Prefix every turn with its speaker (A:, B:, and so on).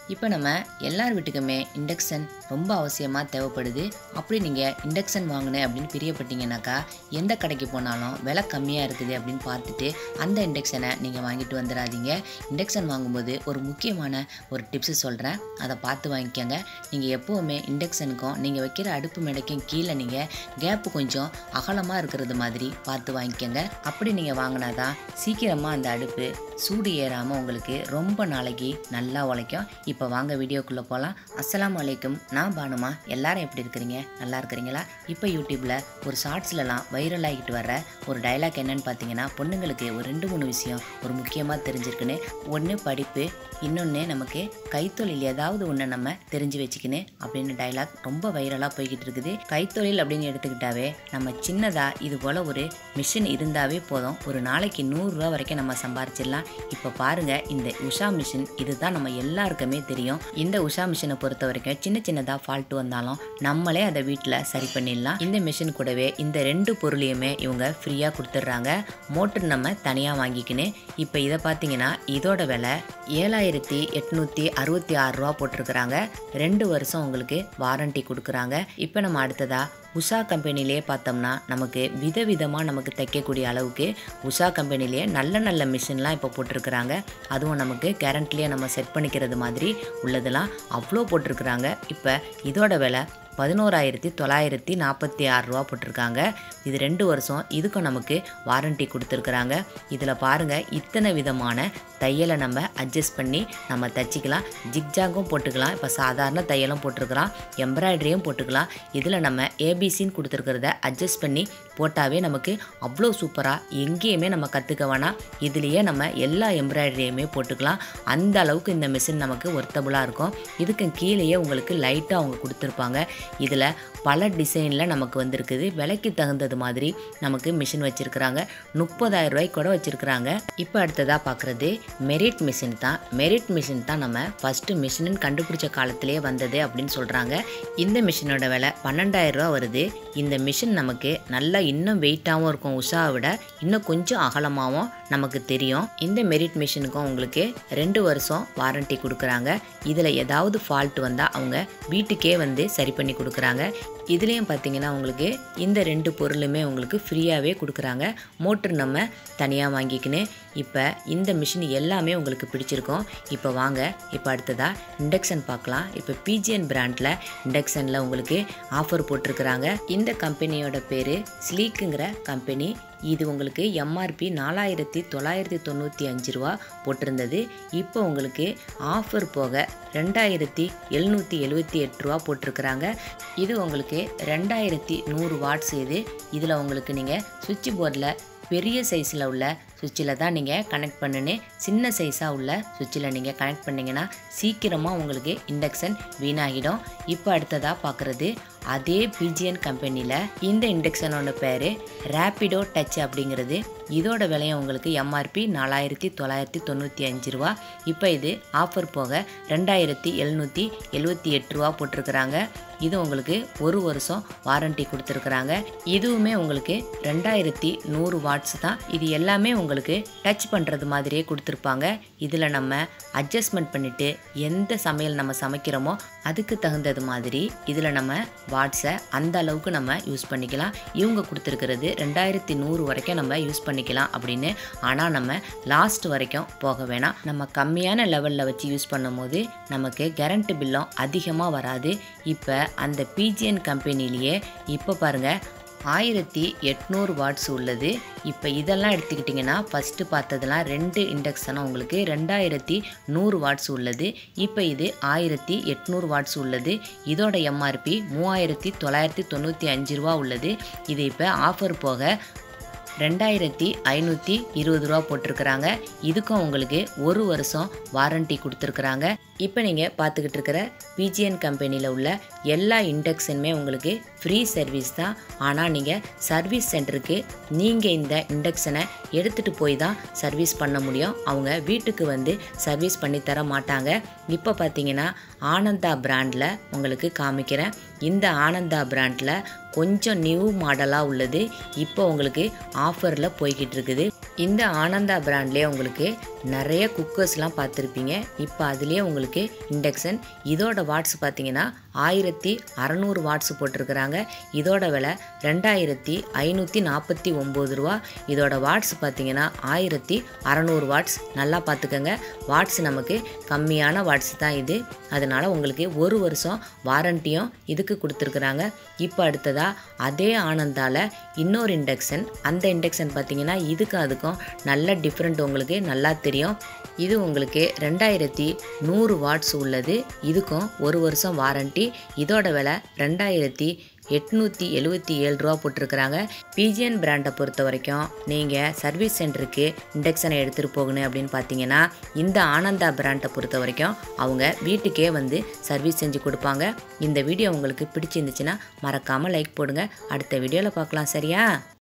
A: இப்போ நம்ம எல்லார் வீட்டுக்குமே இண்டக்ஷன் ரொம்ப அவசியமாக தேவைப்படுது அப்படி நீங்கள் இண்டக்ஷன் வாங்கினேன் அப்படின்னு பிரியப்பட்டீங்கன்னாக்கா எந்த கடைக்கு போனாலும் விலை கம்மியாக இருக்குது அப்படின்னு பார்த்துட்டு அந்த இண்டக்ஷனை நீங்கள் வாங்கிட்டு வந்துடாதீங்க இண்டக்ஷன் வாங்கும்போது ஒரு முக்கியமான ஒரு டிப்ஸு சொல்கிறேன் அதை பார்த்து வாங்கிக்கோங்க நீங்கள் எப்போவுமே இண்டக்ஷனுக்கும் நீங்கள் வைக்கிற அடுப்பு மேடைக்கும் கீழே நீங்கள் கேப்பு கொஞ்சம் அகலமாக இருக்கிறது மாதிரி பார்த்து வாங்கிக்கோங்க அப்படி நீங்கள் வாங்கினாதான் சீக்கிரமாக அந்த அடுப்பு சூடு ஏறாமல் உங்களுக்கு ரொம்ப நாளைக்கு நல்லா உழைக்கும் இப்போ வாங்க வீடியோக்குள்ளே போகலாம் அஸ்ஸலாமு அலைக்கும் நான் பானுமா எல்லாரும் எப்படி இருக்கிறீங்க நல்லா இருக்கிறீங்களா இப்போ யூடியூப்பில் ஒரு ஷார்ட்ஸ்லலாம் வைரல் ஆகிட்டு வர்ற ஒரு டைலாக் என்னன்னு பார்த்தீங்கன்னா பொண்ணுங்களுக்கு ஒரு ரெண்டு மூணு விஷயம் ஒரு முக்கியமாக தெரிஞ்சிருக்குன்னு ஒன்று படிப்பு இன்னொன்று நமக்கு கைத்தொழில் ஏதாவது ஒன்று நம்ம தெரிஞ்சு வச்சுக்கின்னு அப்படின்னு டைலாக் ரொம்ப வைரலாக போய்கிட்டு இருக்குது கைத்தொழில் அப்படின்னு எடுத்துக்கிட்டாவே நம்ம சின்னதாக இது போல் ஒரு மிஷின் இருந்தாவே போதும் ஒரு நாளைக்கு நூறுரூவா வரைக்கும் நம்ம சம்பாரிச்சிடலாம் இப்போ பாருங்க இந்த உஷா மிஷின் இதுதான் நம்ம எல்லாருக்குமே தெரியும் இந்த உஷா மிஷினை பொறுத்த வரைக்கும் சின்ன சின்னதாக ஃபால்ட் வந்தாலும் நம்மளே அதை வீட்டில் சரி பண்ணிடலாம் இந்த மிஷின் கூடவே இந்த ரெண்டு பொருளையுமே இவங்க ஃப்ரீயாக கொடுத்துட்றாங்க மோட்டர் நம்ம தனியாக வாங்கிக்கின்னு இப்போ இதை பார்த்தீங்கன்னா இதோட விலை ஏழாயிரத்தி எட்நூற்றி அறுபத்தி ஆறு ரூபா போட்டிருக்கிறாங்க ரெண்டு வருஷம் உங்களுக்கு வாரண்டி கொடுக்குறாங்க இப்போ நம்ம அடுத்ததாக உஷா கம்பெனிலேயே பார்த்தோம்னா நமக்கு விதவிதமாக நமக்கு தைக்கக்கூடிய அளவுக்கு உஷா கம்பெனிலேயே நல்ல நல்ல மிஷின்லாம் இப்போ போட்டிருக்கிறாங்க அதுவும் நமக்கு கேரண்ட்லேயே நம்ம செட் பண்ணிக்கிறது மாதிரி உள்ளதெல்லாம் அவ்வளோ போட்டிருக்கிறாங்க இப்போ இதோட விலை பதினோராயிரத்தி தொள்ளாயிரத்தி நாற்பத்தி ஆறு ரூபா போட்டிருக்காங்க இது ரெண்டு வருஷம் இதுக்கும் நமக்கு வாரண்டி கொடுத்துருக்குறாங்க இதில் பாருங்கள் இத்தனை விதமான தையலை நம்ம அட்ஜஸ்ட் பண்ணி நம்ம தச்சிக்கலாம் ஜிக்ஜாகும் போட்டுக்கலாம் இப்போ சாதாரண தையலும் போட்டிருக்கலாம் எம்ப்ராய்டரியும் போட்டுக்கலாம் இதில் நம்ம ஏபிசின்னு கொடுத்துருக்கிறத அட்ஜஸ்ட் பண்ணி போட்டாவே நமக்கு அவ்வளோ சூப்பராக எங்கேயுமே நம்ம கற்றுக்க வேணாம் இதுலேயே நம்ம எல்லா எம்ப்ராய்டரியுமே போட்டுக்கலாம் அந்த அளவுக்கு இந்த மிஷின் நமக்கு ஒர்த்தபுளாக இருக்கும் இதுக்கு கீழேயே உங்களுக்கு லைட்டாக அவங்க கொடுத்துருப்பாங்க இதில் பல டிசைனில் நமக்கு வந்திருக்குது விலைக்கு தகுந்தது மாதிரி நமக்கு மிஷின் வச்சுருக்குறாங்க முப்பதாயிரம் ரூபாய்க்கு கூட வச்சுருக்குறாங்க இப்போ அடுத்ததாக பார்க்குறது மெரிட் மிஷின் தான் மெரிட் மிஷின் தான் நம்ம ஃபஸ்ட்டு மிஷின் கண்டுபிடிச்ச காலத்திலே வந்தது அப்படின்னு சொல்கிறாங்க இந்த மிஷினோட விலை பன்னெண்டாயிரம் ரூபா வருது இந்த மிஷின் நமக்கு நல்லா இன்னும் வெயிட்டாகவும் இருக்கும் உஷாவை விட இன்னும் கொஞ்சம் அகலமாகவும் நமக்கு தெரியும் இந்த மெரிட் மிஷினுக்கும் உங்களுக்கு ரெண்டு வருஷம் வாரண்டி கொடுக்குறாங்க இதில் ஏதாவது ஃபால்ட் வந்தால் அவங்க வீட்டுக்கே வந்து சரி பண்ணி கொடுக்குறாங்க இதுலேயும் பார்த்தீங்கன்னா உங்களுக்கு இந்த ரெண்டு பொருளுமே உங்களுக்கு ஃப்ரீயாகவே கொடுக்குறாங்க மோட்ரு நம்ம தனியாக வாங்கிக்கின்னு இப்போ இந்த மிஷின் எல்லாமே உங்களுக்கு பிடிச்சிருக்கும் இப்போ வாங்க இப்போ அடுத்ததாக இண்டக்ஷன் பார்க்கலாம் இப்போ பிஜிஎன் பிராண்டில் இண்டக்ஷனில் உங்களுக்கு ஆஃபர் போட்டிருக்கிறாங்க இந்த கம்பெனியோட பேர் ஸ்லீக்குங்கிற கம்பெனி இது உங்களுக்கு எம்ஆர்பி நாலாயிரத்தி தொள்ளாயிரத்தி தொண்ணூற்றி அஞ்சு ரூபா போட்டிருந்தது இப்போ உங்களுக்கு ஆஃபர் போக ரெண்டாயிரத்தி எழுநூற்றி எழுபத்தி எட்டு ரூபா போட்டிருக்கிறாங்க இது உங்களுக்கு ரெண்டாயிரத்தி நூறு வாட்ஸ் இது இதில் உங்களுக்கு நீங்கள் சுவிட்ச் போர்டில் பெரிய சைஸில் உள்ள சுவிட்சில் தான் நீங்கள் கனெக்ட் பண்ணணும் சின்ன சைஸாக உள்ள சுவிட்சில் நீங்கள் கனெக்ட் பண்ணிங்கன்னா சீக்கிரமாக உங்களுக்கு இண்டக்ஷன் வீணாகிடும் இப்போ அடுத்ததாக பார்க்குறது அதே பிஜிஎன் கம்பெனியில் இந்த இண்டக்ஷனோட பேர் ரேப்பிடோ டச் அப்படிங்கிறது இதோட விலையும் உங்களுக்கு எம்ஆர்பி நாலாயிரத்தி தொள்ளாயிரத்தி தொண்ணூற்றி அஞ்சு ரூபா இப்போ இது ஆஃபர் போக ரெண்டாயிரத்தி எழுநூற்றி எழுபத்தி எட்டு ரூபா போட்டிருக்கிறாங்க இது உங்களுக்கு ஒரு வருஷம் வாரண்டி கொடுத்துருக்குறாங்க இதுவுமே உங்களுக்கு ரெண்டாயிரத்தி நூறு வாட்ஸ் தான் இது எல்லாமே உங்களுக்கு டச் பண்ணுறது மாதிரியே கொடுத்துருப்பாங்க இதில் நம்ம அட்ஜஸ்ட்மெண்ட் பண்ணிவிட்டு எந்த சமையல் நம்ம சமைக்கிறோமோ அதுக்கு தகுந்தது மாதிரி இதில் நம்ம வாட்ஸை அந்த அளவுக்கு நம்ம யூஸ் பண்ணிக்கலாம் இவங்க கொடுத்துருக்கிறது ரெண்டாயிரத்தி நூறு வரைக்கும் நம்ம யூஸ் பண்ணிக்கலாம் அப்படின்னு ஆனால் நம்ம லாஸ்ட் வரைக்கும் போக வேணாம் நம்ம கம்மியான லெவலில் வச்சு யூஸ் பண்ணும்போது நமக்கு கரண்ட் பில்லும் அதிகமாக வராது இப்போ அந்த பிஜிஎன் கம்பெனிலேயே இப்போ பாருங்கள் ஆயிரத்தி எட்நூறு வாட்ஸ் உள்ளது இப்போ இதெல்லாம் எடுத்துக்கிட்டிங்கன்னா ஃபஸ்ட்டு பார்த்ததெல்லாம் ரெண்டு இண்டக்ஷனும் உங்களுக்கு ரெண்டாயிரத்தி நூறு வாட்ஸ் உள்ளது இப்போ இது ஆயிரத்தி எட்நூறு வாட்ஸ் உள்ளது இதோட எம்ஆர்பி மூவாயிரத்தி தொள்ளாயிரத்தி தொண்ணூற்றி அஞ்சு ரூபா உள்ளது இது இப்போ ஆஃபர் போக ரெண்டாயிரத்தி ஐநூற்றி இருபது ரூபா போட்டிருக்கிறாங்க இதுக்கும் உங்களுக்கு ஒரு வருஷம் வாரண்டி கொடுத்துருக்குறாங்க இப்போ நீங்கள் பார்த்துக்கிட்டு இருக்கிற பிஜிஎன் கம்பெனியில் உள்ள எல்லா இண்டக்ஷனுமே உங்களுக்கு ஃப்ரீ சர்வீஸ் தான் ஆனால் நீங்கள் சர்வீஸ் சென்டருக்கு நீங்கள் இந்த இண்டக்ஷனை எடுத்துகிட்டு போய் தான் சர்வீஸ் பண்ண முடியும் அவங்க வீட்டுக்கு வந்து சர்வீஸ் பண்ணி தர மாட்டாங்க இப்போ பார்த்தீங்கன்னா ஆனந்தா பிராண்டில் உங்களுக்கு காமிக்கிறேன் இந்த ஆனந்தா பிராண்டில் கொஞ்சம் நியூ மாடலாக உள்ளது இப்போ உங்களுக்கு ஆஃபரில் போய்கிட்டு இருக்குது இந்த ஆனந்தா பிராண்ட்லேயே உங்களுக்கு நிறைய குக்கர்ஸ்லாம் பார்த்துருப்பீங்க இப்போ அதுலேயே உங்களுக்கு இண்டக்ஷன் இதோட வாட்ஸ் பார்த்தீங்கன்னா ஆயிரத்தி அறநூறு வாட்ஸ் போட்டிருக்கிறாங்க இதோட விலை ரெண்டாயிரத்தி ஐநூற்றி நாற்பத்தி ஒம்பது ரூபா இதோட வாட்ஸ் பார்த்தீங்கன்னா ஆயிரத்தி அறநூறு வாட்ஸ் நல்லா பார்த்துக்கோங்க வாட்ஸ் நமக்கு கம்மியான வாட்ஸ் தான் இது அதனால் உங்களுக்கு ஒரு வருஷம் வாரண்டியும் இதுக்கு கொடுத்துருக்குறாங்க இப்போ அடுத்ததாக அதே ஆனந்தால் இன்னொரு இண்டக்ஷன் அந்த இண்டக்ஷன் பார்த்தீங்கன்னா இதுக்கும் அதுக்கும் நல்ல டிஃப்ரெண்ட் உங்களுக்கு நல்லா தெரியும் இது உங்களுக்கு ரெண்டாயிரத்தி நூறு வாட்ஸ் உள்ளது இதுக்கும் ஒரு வருஷம் வாரண்டி இதோட விலை ரெண்டாயிரத்தி எட்நூற்றி எழுபத்தி ஏழு ரூபா போட்டிருக்கிறாங்க பிஜிஎன் பிராண்டை பொறுத்த வரைக்கும் நீங்கள் சர்வீஸ் சென்டருக்கு இண்டக்ஷனை எடுத்துகிட்டு போகணும் அப்படின்னு பார்த்தீங்கன்னா இந்த ஆனந்தா பிராண்டை பொறுத்த வரைக்கும் அவங்க வீட்டுக்கே வந்து சர்வீஸ் செஞ்சு கொடுப்பாங்க இந்த வீடியோ உங்களுக்கு பிடிச்சிருந்துச்சுன்னா மறக்காமல் லைக் போடுங்க அடுத்த வீடியோவில் பார்க்கலாம் சரியா